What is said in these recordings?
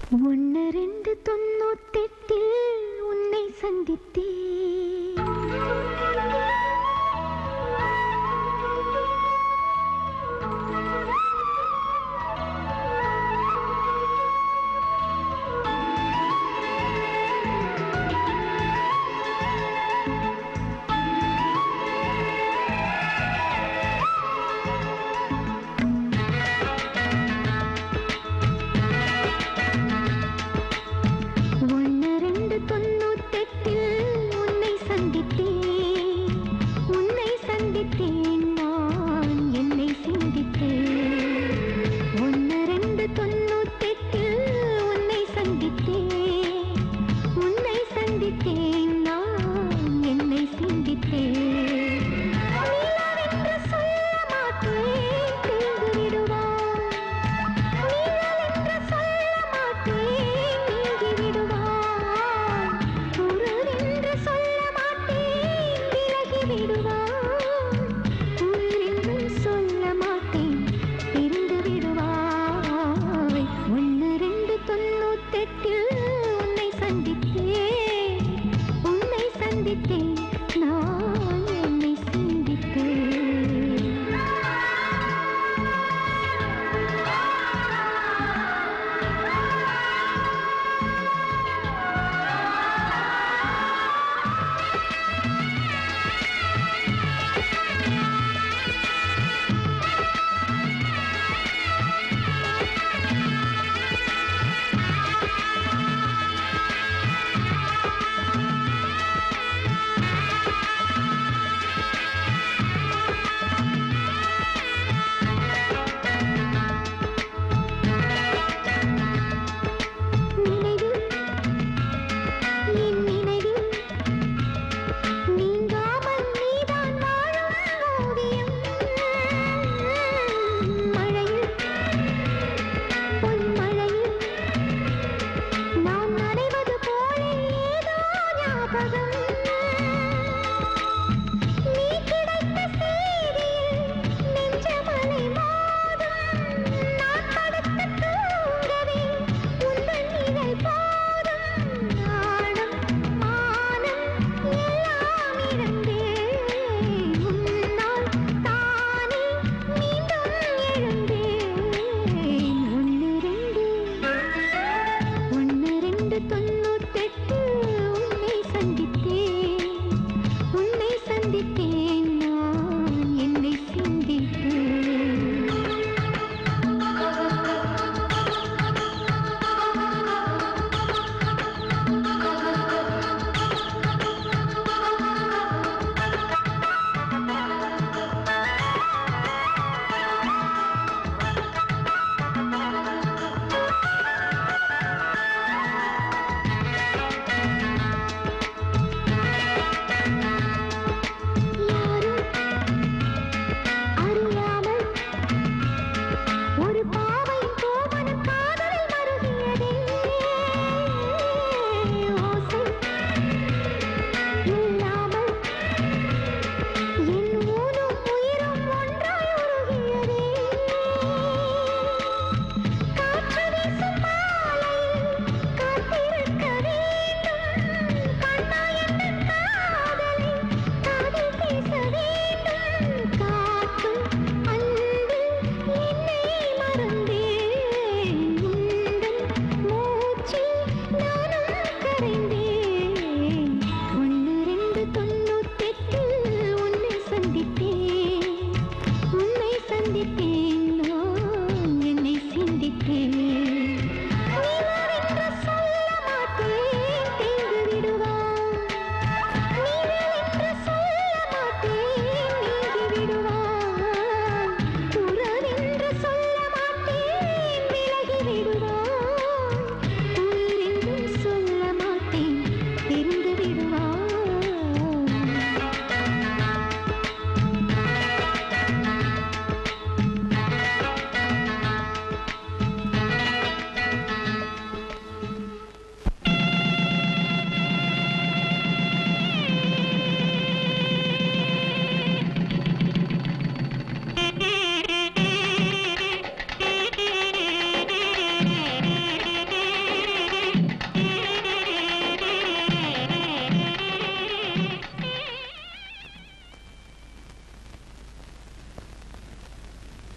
ஒன்று ரெண்டு தொண்ணூத்தெட்டில் உன்னை சந்தித்தேன் ஒன்று ரெண்டு தொண்ணூத்தெட்டில் உன்னை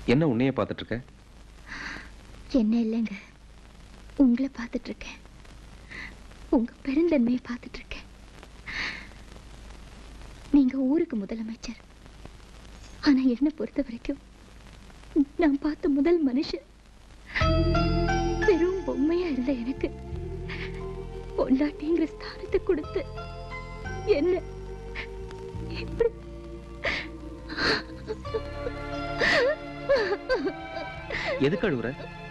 என்ன உன்னையே பார்த்துட்டு இருக்க என்ன இல்லைங்க உங்களை பார்த்துட்டு இருக்கேன் உங்க பெருந்தன்மையை பார்த்துட்டு இருக்கேன் நீங்க ஊருக்கு முதலமைச்சர் ஆனா என்ன பொறுத்த வரைக்கும் நான் பார்த்த முதல் மனுஷன் வெறும் பொம்மையா இருந்த எனக்கு பொண்டாட்டிங்கிற ஸ்தானத்தை கொடுத்து என்ன எப்படி எதுக்கு அழுகுற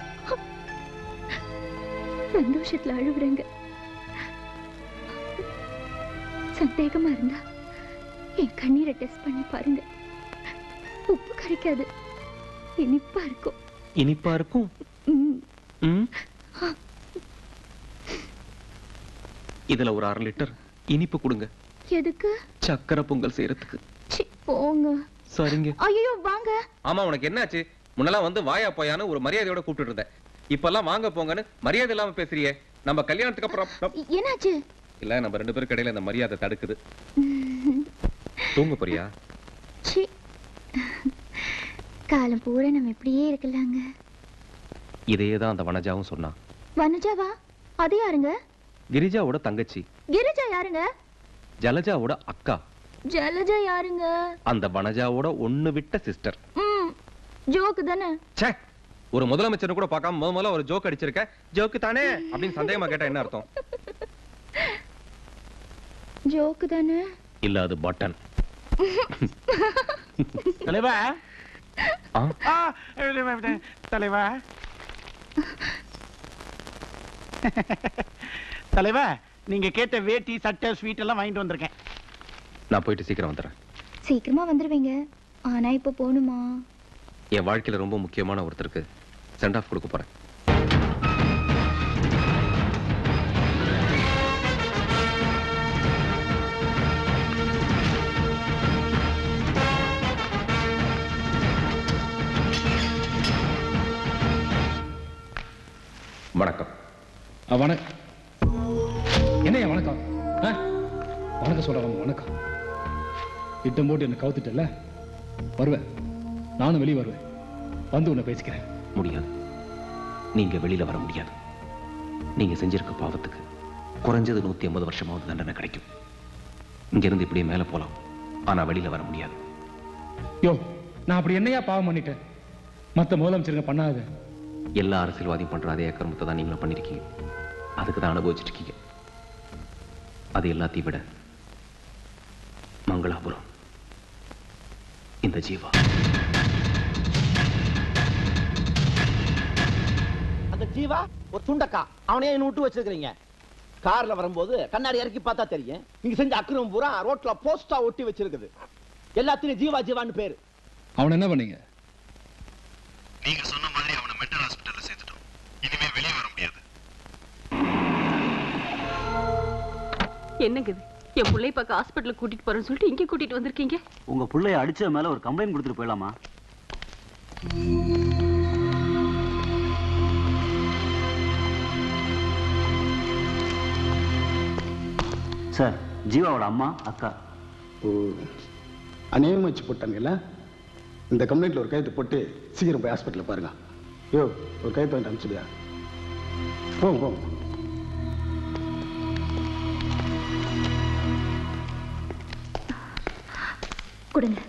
சந்தோஷத்துல அழுவுறேங்க சந்தேகமா இருந்தா என் கண்ணீரை டெஸ்ட் பண்ணி பாருங்க உப்பு கரைக்காது இனிப்பா இருக்கும் இனிப்பா இருக்கும் ம், ம். இதுல ஒரு அரை லிட்டர் இனிப்பு கொடுங்க எதுக்கு சக்கரை பொங்கல் செய்யறதுக்கு சி, போங்க சரிங்க ஐயோ வாங்க ஆமா உனக்கு என்னாச்சு முன்னெல்லாம் வந்து வாயா போயான்னு ஒரு மரியாதையோட கூப்பிட்டு இருந்த இப்பெல்லாம் வாங்க போங்கன்னு மரியாதை இல்லாம பேசுறியே நம்ம கல்யாணத்துக்கு அப்புறம் எ- என்னாச்சு இல்ல நம்ம ரெண்டு பேருக்கு இடையில இந்த மரியாதை தடுக்குது தூங்க போறியா சி காலம் பூரா நம்ம இப்படியே இருக்கலாங்க இதையே தான் அந்த வனஜாவும் சொன்னா வனஜாவா அது யாருங்க கிரிஜாவோட தங்கச்சி கிரிஜா யாருங்க ஜலஜாவோட அக்கா ஜலஜா யாருங்க அந்த வனஜாவோட ஒண்ணு விட்ட சிஸ்டர் ம் ஜோக்கு தானே ச்சே ஒரு முதலமைச்சர் கூட பார்க்காம முத முதல்ல ஒரு ஜோக் அடிச்சிருக்க ஜோக்கு தானே அப்படின்னு சந்தேகமா கேட்டா என்ன அர்த்தம் ஜோக்கு தானே இல்ல அது பட்டன் தலைவா ஆ ஆ, தலைவா, தலைவா தலைவா நீங்க கேட்ட வேட்டி சட்டை ஸ்வீட் எல்லாம் வாங்கிட்டு வந்திருக்கேன் நான் போயிட்டு சீக்கிரம் வந்துடுறேன் சீக்கிரமா வந்துருவீங்க ஆனா இப்ப போகணுமா என் வாழ்க்கையில ரொம்ப முக்கியமான ஒருத்தருக்கு சென்ட் ஆஃப் கொடுக்க போறேன் வணக்கம் ஆ, வணக்கம் என்னையா வணக்கம் ஆ? வணக்கம் சொல்றவங்க வணக்கம் திட்டம் போட்டு என்ன கவுத்துட்டல வருவேன் நானும் வெளியே வருவேன் வந்து உன்னை பேசிக்கிறேன் முடியாது நீங்க வெளியில வர முடியாது நீங்க செஞ்சிருக்க பாவத்துக்கு குறைஞ்சது நூத்தி ஐம்பது வருஷமாவது தண்டனை கிடைக்கும் இங்க இருந்து இப்படியே மேல போலாம் ஆனா வெளியில வர முடியாது யோ நான் அப்படி என்னையா பாவம் பண்ணிட்டேன் மத்த முதலமைச்சருங்க பண்ணாத எல்லா அரசியல்வாதியும் பண்ற அதே அக்கிரமத்தை தான் நீங்களும் பண்ணிருக்கீங்க அதுக்கு தான் அனுபவிச்சுட்டு இருக்கீங்க அது எல்லாத்தையும் விட மங்களாபுரம் இந்த ஜீவா அந்த ஜீவா ஒரு துண்டக்கா அவனையே இன்னும் விட்டு வச்சிருக்கீங்க கார்ல வரும்போது கண்ணாடி இறக்கி பார்த்தா தெரியும் நீங்க செஞ்ச அக்கிரமம் பூரா ரோட்ல போஸ்டா ஒட்டி வச்சிருக்குது எல்லாத்தையும் ஜீவா ஜீவான்னு பேரு அவன் என்ன பண்ணீங்க நீங்க சொன்ன மாதிரி அவனை மென்டல் ஹாஸ்பிட்டல்ல சேர்த்துட்டோம் இனிமே வெளியே வர முடியாது என்னங்க இது என் பிள்ளை பார்க்க ஹாஸ்பிட்டலுக்கு கூட்டிட்டு போறேன்னு சொல்லிட்டு இங்கே கூட்டிட்டு வந்திருக்கீங்க உங்க புள்ளைய அடிச்ச மேல ஒரு கம்ப்ளைண்ட் கொடுத்துட்டு போயிடலாமா சார் ஜீவாவோட அம்மா அக்கா ஓ அநேகம் வச்சு போட்டாங்கல்ல இந்த கம்ப்ளைண்ட்ல ஒரு கையெழுத்து போட்டு சீக்கிரம் போய் ஹாஸ்பிட்டலில் பாருங்க யோ ஒரு கையெழுத்து வாங்கிட்டு அனுப்பிச்சுடியா போங்க போங்க கொடுங்க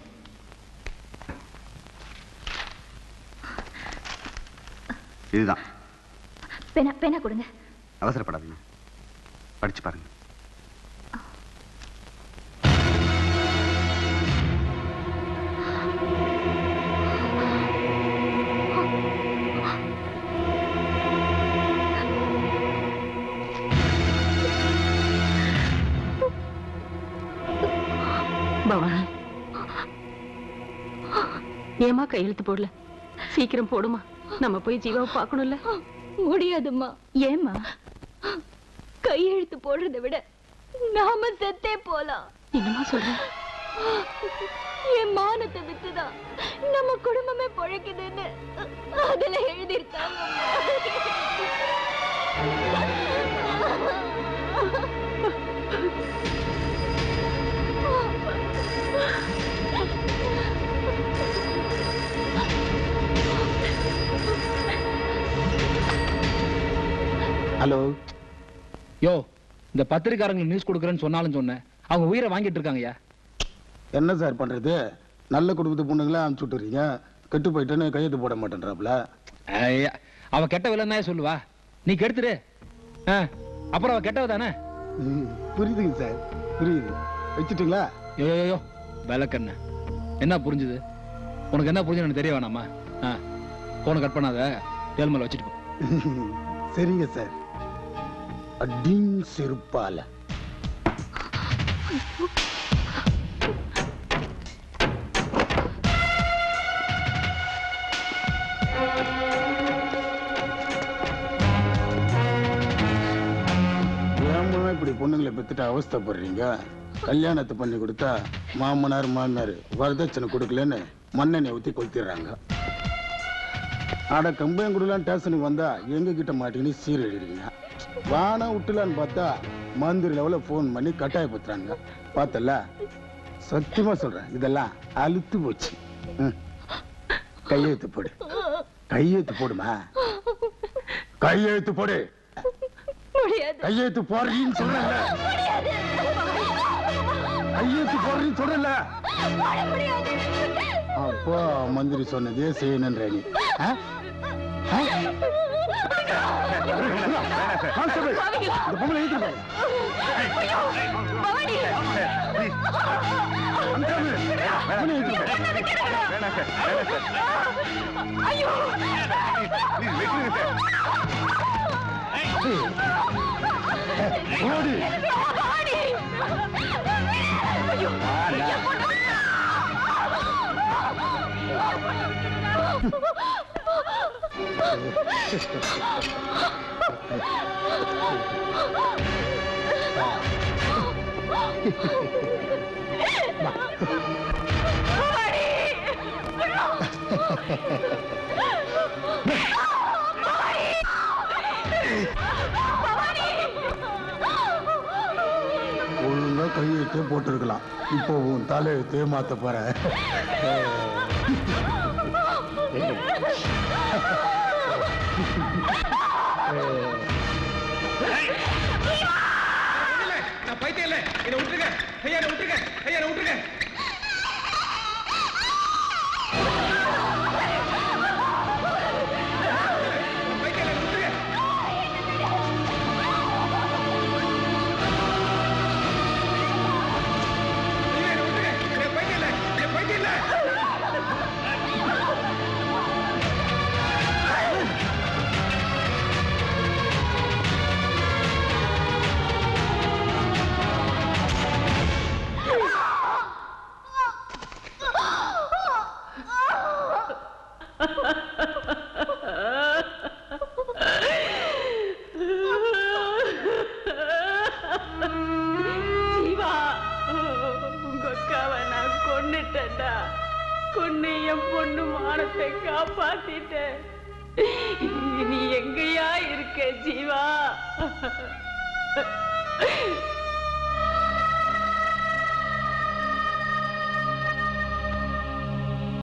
இதுதான் பேனா பேனா கொடுங்க அவசரப்படாதீங்க படிச்சு பாருங்க பவானி ஏமா கையெழுத்து போடல சீக்கிரம் போடுமா நம்ம போய் ஜீவாவை பார்க்கணும்ல முடியாதும்மா ஏம்மா கையெழுத்து போடுறதை விட நாம செத்தே போலாம் என்னமா சொல்ற என் மானத்தை வித்துதான் நம்ம குடும்பமே பொழைக்குதுன்னு அதுல எழுதியிருக்காங்க ஹலோ யோ இந்த பத்திரிக்காரங்க நியூஸ் கொடுக்குறேன்னு சொன்னாலும் சொன்னேன் அவங்க உயிரை வாங்கிட்டு இருக்காங்கய்யா என்ன சார் பண்றது நல்ல குடும்பத்து பொண்ணுங்களே அனுப்பிச்சு விட்டுறீங்க கெட்டு போயிட்டேன்னு கையெழுத்து போட மாட்டேன்றாப்புல ஐயா, அவ கெட்டவ இல்லைன்னா சொல்லுவா நீ கெடுத்துரு ஆ, அப்புறம் அவ கெட்டவ தானே ம், புரியுதுங்க சார் புரியுது வச்சுட்டுங்களா யோ யோ, யோ விளக்கண்ண என்ன புரிஞ்சுது உனக்கு என்ன புரிஞ்சுது எனக்கு தெரிய வேணாமா ஆ போனை கட் பண்ணாத டேல் மேல வச்சுட்டு போ சரிங்க சார் அடிங் செருப்பால ஏம்மா இப்படி பொண்ணுங்களை பெத்துட்டு அவஸ்தைப்படுறீங்க கல்யாணத்தை பண்ணி கொடுத்தா மாமனார் மாமியார் வரதட்சணை கொடுக்கலன்னு மண்ணெண்ணெய் ஊற்றி கொளுத்திடுறாங்க அட கம்பையும் கொடுலாம் ஸ்டேஷனுக்கு வந்தா எங்க கிட்ட மாட்டேன்னு சீரழிடுறீங்க வானா விட்டுலான்னு பார்த்தா மந்திரி லெவலில் ஃபோன் பண்ணி கட்டாயப்படுத்துறாங்க பார்த்தல சத்தியமா சொல்றேன் இதெல்லாம் அழுத்து போச்சு ம். கையெழுத்து போடு கையெழுத்து போடுமா கையெழுத்து போடு முடியாது கையெழுத்து போடுறீன்னு சொல்றல கையெழுத்து போடுறீன்னு சொல்றல அப்போ மந்திரி சொன்னதே செய்யணுன்ற நீ ஆ? ஆ? கான்ஸ்டபிள், இந்த பொம்பளை இழுத்துட்டு போங்க. கான்ஸ்டபிள், பொம்பளை இழுத்துட்டு போங்க. ஓடு. ஒழுங்கா கையெழுத்தே போட்டிருக்கலாம் இப்போ உன் தலையெழுத்தே மாத்த போற நான் பைத்தியம் இல்ல என்ன விட்டுருங்க ஐயா என்ன விட்டுருங்க ஐயா என்ன விட்டுருங்க ஜீவா உங்க அக்காவை நான் கொன்னுட்டேன்டா கொன்னு என் பொண்ணு மானத்தை காப்பாத்திட்டேன் நீ எங்கயா இருக்க ஜீவா